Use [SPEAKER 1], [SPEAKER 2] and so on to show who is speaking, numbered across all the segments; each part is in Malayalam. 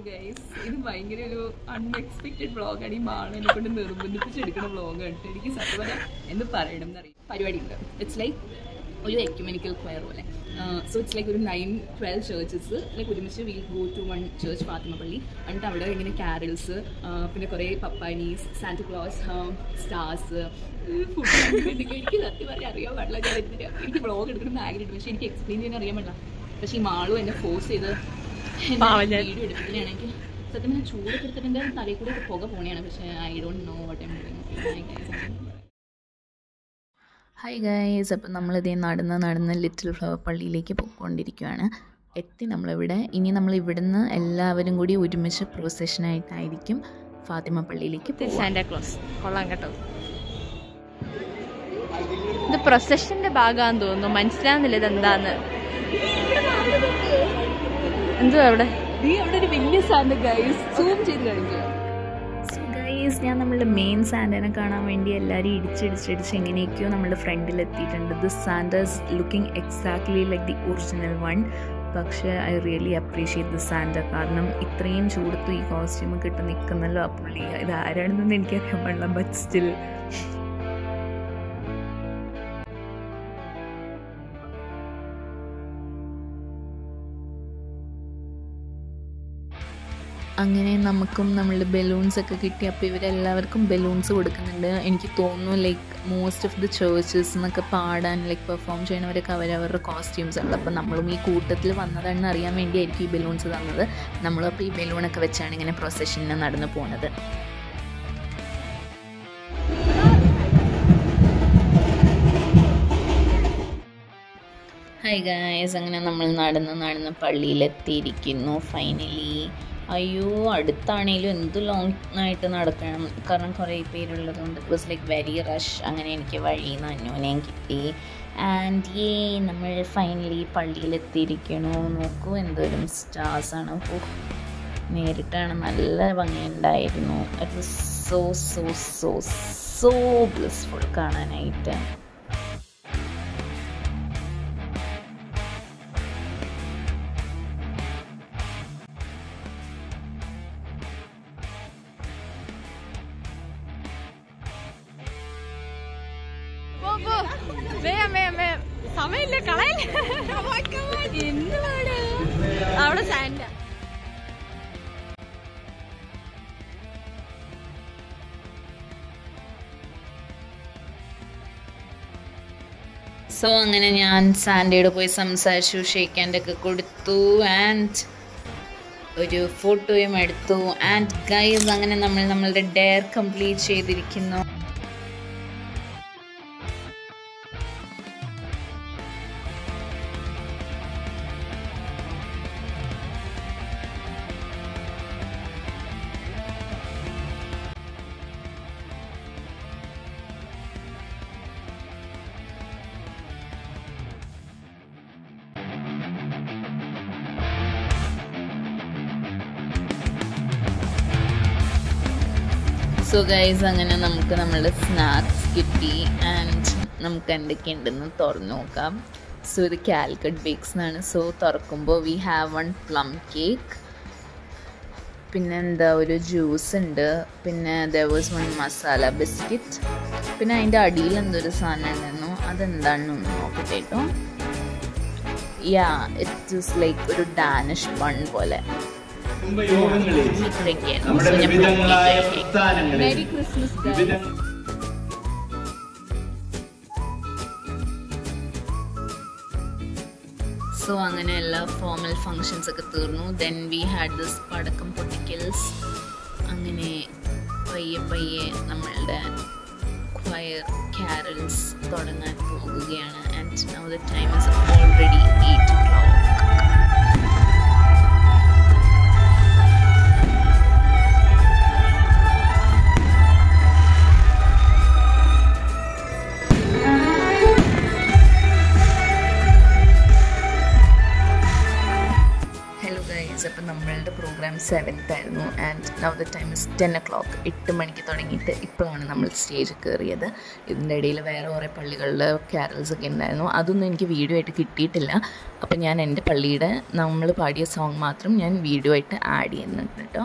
[SPEAKER 1] ഗൈസ് ഇത് ഭയങ്കര ഒരു അൺഎക്സ്പെക്റ്റഡ് വ്ളോഗാണ് ഈ മാള് എന്നെ കൊണ്ട് നിർബന്ധിപ്പിച്ചെടുക്കുന്ന വ്ളോഗാണ് എനിക്ക് സത്യം പറഞ്ഞാൽ എന്ത് പറയണം എന്നറിയാം പരിപാടി ഉണ്ട് ഇറ്റ്സ് ലൈക്ക് ഒരു എക്യുമെനിക്കൽ ക്വയർ പോലെ സോ ഇറ്റ്സ് ലൈക്ക് ഒരു നയൻ ട്വൽവ് ചേർച്ചസ് ലൈക്ക് ഒരുമിച്ച് will go to one church Fathimappally എന്നിട്ട് അവിടെ ഇങ്ങനെ കാരൽസ് പിന്നെ കുറേ പപ്പാനീസ് സാന്റക്ലോസ് സ്റ്റാർസ് ഫുഡ് എനിക്ക് സത്യം പറയാൻ അറിയാൻ പാടില്ല ഞാൻ ഇതിന്റെ എനിക്ക് വ്ളോഗ് എടുക്കണം ആഗ്രഹമുണ്ട് പക്ഷേ എനിക്ക് എക്സ്പ്ലെയിൻ ചെയ്യാൻ അറിയാൻ പാടില്ല പക്ഷേ ഈ മാളും എന്നെ ഫോഴ്സ് ചെയ്ത് വീഡിയോ എടുപ്പിക്കുകയാണെങ്കിൽ സത്യം പറഞ്ഞാൽ ചൂടൊക്കെ എടുത്തിട്ട് എൻ്റെ തലയിൽ കൂടെ ഒക്കെ പുക പോണെയാണ് പക്ഷേ I don't know what I'm doing
[SPEAKER 2] hi guys അപ്പം നമ്മളിതേ നടന്ന് നടന്ന് ലിറ്റിൽ ഫ്ലവർ പള്ളിയിലേക്ക് പോയിക്കൊണ്ടിരിക്കുകയാണ് എത്തി നമ്മളിവിടെ ഇനി നമ്മൾ ഇവിടുന്ന് എല്ലാവരും കൂടി ഒരുമിച്ച് പ്രൊസഷനായിട്ടായിരിക്കും ഫാത്തിമ പള്ളിയിലേക്ക് പോകുക
[SPEAKER 3] സാന്റാക്ലോസ് കൊള്ളാം കേട്ടോ ഇത് പ്രൊസഷന്റെ ഭാഗമാന്ന് തോന്നുന്നു മനസ്സിലാവുന്നില്ല ഇത് എന്താന്ന് എന്തുവാ അവിടെ
[SPEAKER 1] നീ അവിടെ ഒരു വലിയ സാധനം ഗൈസ് സൂം ചെയ്ത് കാണിക്കുക
[SPEAKER 2] സോ ഗൈസ് ഞാൻ നമ്മളുടെ മെയിൻ സാൻഡനെ കാണാൻ വേണ്ടി എല്ലാവരും ഇടിച്ചിടിച്ചിടിച്ച് എങ്ങനെയൊക്കെയോ നമ്മുടെ ഫ്രണ്ടിൽ എത്തിയിട്ടുണ്ട് this Santa's looking exactly like the original one പക്ഷേ I really appreciate the Santa കാരണം ഇത്രയും ചൂടത്ത് ഈ കോസ്റ്റ്യൂം കിട്ടി നിൽക്കുന്നല്ലോ ആ പുള്ളി ഇത് ആരാണെന്നൊന്നും എനിക്കറിയാൻ പാടില്ല ബട്ട് സ്റ്റിൽ അങ്ങനെ നമുക്കും നമ്മളുടെ ബലൂൺസ് ഒക്കെ കിട്ടി അപ്പോൾ ഇവരെല്ലാവർക്കും ബലൂൺസ് കൊടുക്കുന്നുണ്ട് എനിക്ക് തോന്നുന്നു like most of the churches എന്നൊക്കെ പാടാൻ ലൈക്ക് പെർഫോം ചെയ്യണവരൊക്കെ അവരവരുടെ കോസ്റ്റ്യൂംസ് ഉണ്ട് അപ്പോൾ നമ്മളും ഈ കൂട്ടത്തിൽ വന്നതാണെന്ന് അറിയാൻ വേണ്ടിയായിരിക്കും ഈ ബലൂൺസ് തന്നത് നമ്മളും അപ്പോൾ ഈ ബലൂണൊക്കെ വെച്ചാണ് ഇങ്ങനെ പ്രൊസഷന് നടന്നു പോകുന്നത് ഹായ് ഗായ്സ് അങ്ങനെ നമ്മൾ നടന്ന് നടന്ന് പള്ളിയിലെത്തിയിരിക്കുന്നു ഫൈനലി അയ്യോ അടുത്താണേലും എന്ത് ലോങ് ആയിട്ട് നടക്കണം കാരണം കുറേ പേരുള്ളതുകൊണ്ട് it was like very rush അങ്ങനെ എനിക്ക് വഴിയിൽ നിന്ന് അന്യോന്യം കിട്ടി ആൻഡ് ഏ നമ്മൾ ഫൈനലി പള്ളിയിലെത്തിയിരിക്കണു നോക്കൂ എന്തോരം സ്റ്റാർസാണ് ഓ നേരിട്ടാണ് നല്ല ഭംഗിയുണ്ടായിരുന്നു it was so so so so blissful കാണാനായിട്ട്
[SPEAKER 3] പോ, പോ. വേഗം വേഗം വേഗം സമയമില്ല കളയല്ലേ എന്തുവാണ് അവിടെ സാന്റ
[SPEAKER 2] സോ അങ്ങനെ ഞാൻ സാൻഡയോട് പോയി സംസാരിച്ചു ഷേക്ക് ഹാൻഡ് ഒക്കെ കൊടുത്തു ആൻഡ് ഒരു ഫോട്ടോയും എടുത്തു ആൻഡ് ഗൈസ് അങ്ങനെ നമ്മൾ നമ്മളുടെ ഡെയർ കംപ്ലീറ്റ് ചെയ്തിരിക്കുന്നു സോ ഗൈസ് അങ്ങനെ നമുക്ക് നമ്മളുടെ സ്നാക്സ് കിട്ടി ആൻഡ് നമുക്ക് എന്തൊക്കെയുണ്ടെന്ന് തുറന്നു നോക്കാം സോ ഇത് കാലിക്കറ്റ് ബേക്സ് എന്നാണ് സോ തുറക്കുമ്പോൾ we have one plum cake പിന്നെ എന്താ ഒരു ജ്യൂസ് ഉണ്ട് പിന്നെ there was one masala biscuit പിന്നെ അതിൻ്റെ അടിയിൽ എന്തൊരു സാധനം ഉണ്ടായിരുന്നു അതെന്താണെന്ന് നോക്കട്ടെ കേട്ടോ യാ ഇറ്റ് ഈസ് ലൈക്ക് ഒരു ഡാനിഷ് ബൺ പോലെ ഇത്രയൊക്കെയായിരുന്നു
[SPEAKER 4] നമ്മുടെ
[SPEAKER 2] So ഞാൻ plum
[SPEAKER 4] വിവിധങ്ങളായ
[SPEAKER 2] cake കഴിക്കാം.
[SPEAKER 4] പ്രസ്ഥാനങ്ങളിൽ
[SPEAKER 1] മെരി ക്രിസ്മസ്
[SPEAKER 4] വിവിധ
[SPEAKER 2] സോ അങ്ങനെ എല്ലാ ഫോമൽ ഫങ്ഷൻസ് ഒക്കെ തീർന്നു ദെൻ വി ഹാഡ് ദിസ് പടക്കം പൊട്ടിക്കൽസ് അങ്ങനെ പയ്യെ പയ്യെ നമ്മളുടെ ക്വയർ ക്യാരൽസ് തുടങ്ങാൻ പോകുകയാണ് and now the time is already eight clock hello guys അപ്പം നമ്മളുടെ പ്രോഗ്രാം സെവൻത്ത് ആയിരുന്നു and now the time is ten o'clock എട്ട് മണിക്ക് തുടങ്ങിയിട്ട് ഇപ്പോഴാണ് നമ്മൾ സ്റ്റേജിൽ കയറിയത് ഇതിൻ്റെ ഇടയിൽ വേറെ കുറേ പള്ളികളിൽ ക്യാരൽസ് ഒക്കെ ഉണ്ടായിരുന്നു അതൊന്നും എനിക്ക് വീഡിയോ ആയിട്ട് കിട്ടിയിട്ടില്ല അപ്പോൾ ഞാൻ എൻ്റെ പള്ളിയുടെ നമ്മൾ പാടിയ സോങ് മാത്രം ഞാൻ വീഡിയോ ആയിട്ട് ആഡ് ചെയ്യുന്നുണ്ട് കേട്ടോ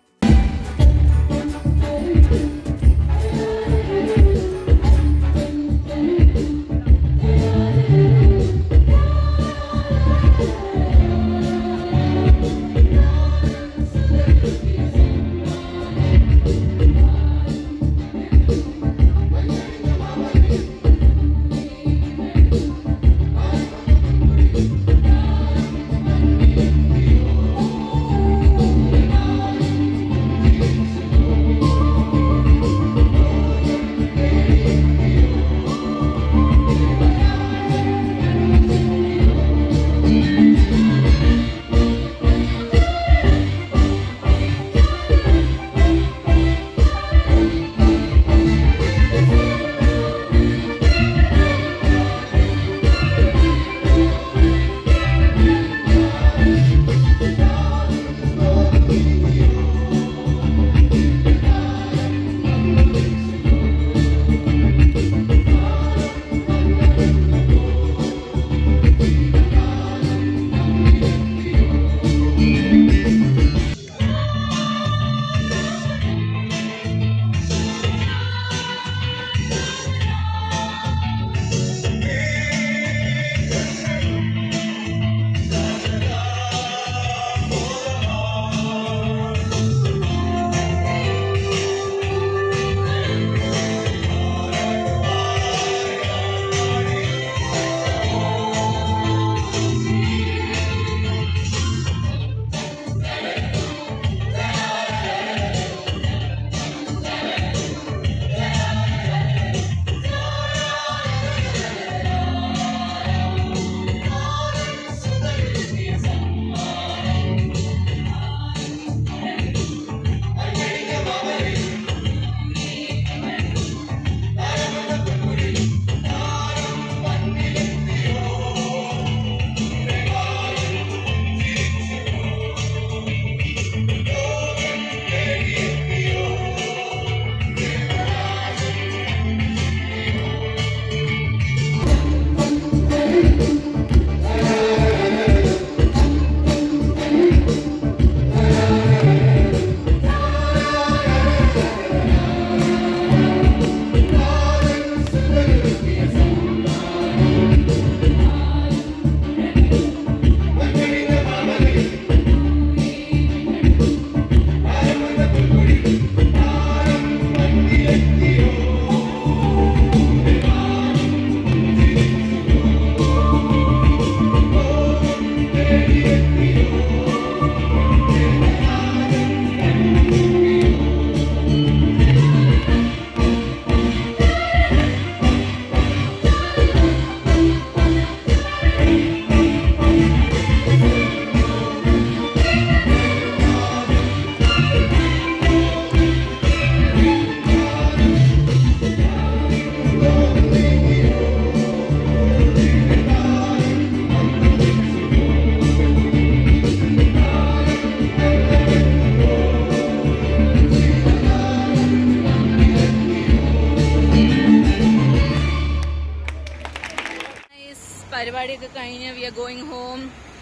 [SPEAKER 3] പരിപാടിയൊക്കെ കഴിഞ്ഞ് വി ആർ ഗോയിങ് ഹോം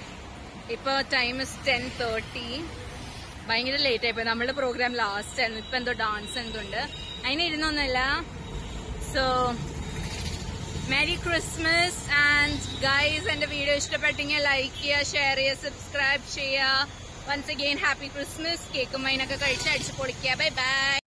[SPEAKER 3] ഇപ്പൊ ടൈം ഇസ് ടെൻ തേർട്ടി ഭയങ്കര ലേറ്റ് ആയിപ്പോയി നമ്മളുടെ പ്രോഗ്രാം ലാസ്റ്റ് ആയിരുന്നു ഇപ്പൊ എന്തോ ഡാൻസ് എന്തുണ്ട് അതിന് ഇരുന്നൊന്നുമല്ല so merry Christmas and guys എന്റെ വീഡിയോ ഇഷ്ടപ്പെട്ടെങ്കിൽ ലൈക്ക് ചെയ്യുക ഷെയർ ചെയ്യുക സബ്സ്ക്രൈബ് ചെയ്യുക വൺസ് അഗെയിൻ ഹാപ്പി ക്രിസ്മസ് കേക്കും മൈനൊക്കെ കഴിച്ച് അടിച്ച് പൊളിക്കുക ബൈ ബൈ